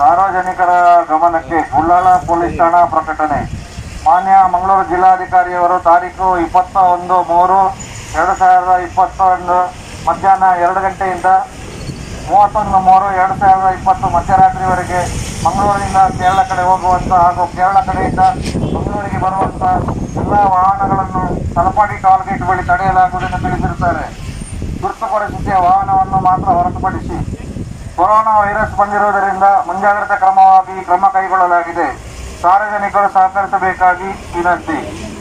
ಸಾರ್ವಜನಿಕರ ಗಮನಕ್ಕೆ ಉಳ್ಳಾಳ ಪೊಲೀಸ್ ಠಾಣಾ ಪ್ರಕಟಣೆ ಮಾನ್ಯ ಮಂಗಳೂರು ಜಿಲ್ಲಾಧಿಕಾರಿಯವರು ತಾರೀಕು ಇಪ್ಪತ್ತ ಒಂದು ಮೂರು ಎರಡು ಸಾವಿರದ ಇಪ್ಪತ್ತೊಂದು ಮಧ್ಯಾಹ್ನ ಎರಡು ಗಂಟೆಯಿಂದ ಮೂವತ್ತೊಂದು ಮೂರು ಎರಡು ಸಾವಿರದ ಇಪ್ಪತ್ತು ಮಧ್ಯರಾತ್ರಿವರೆಗೆ ಮಂಗಳೂರಿನಿಂದ ಕೇರಳ ಕಡೆ ಹೋಗುವಂತ ಹಾಗೂ ಕೇರಳ ಕಡೆಯಿಂದ ಮಂಗಳೂರಿಗೆ ಬರುವಂತ ಎಲ್ಲ ವಾಹನಗಳನ್ನು ತಲಪಾಡಿ ಟೋಲ್ಗೇಟ್ ಬಳಿ ತಡೆಯಲಾಗುವುದೆಂದು ತಿಳಿಸಿರುತ್ತಾರೆ ತುರ್ತು ಪರಿಸ್ಥಿತಿಯ ವಾಹನವನ್ನು ಮಾತ್ರ ಹೊರತುಪಡಿಸಿ ಕೊರೋನಾ ವೈರಸ್ ಬಂದಿರುವುದರಿಂದ ಮುಂಜಾಗ್ರತಾ ಕ್ರಮವಾಗಿ ಕ್ರಮ ಕೈಗೊಳ್ಳಲಾಗಿದೆ ಸಾರ್ವಜನಿಕರು ಸಹಕರಿಸಬೇಕಾಗಿ ವಿನಂತಿ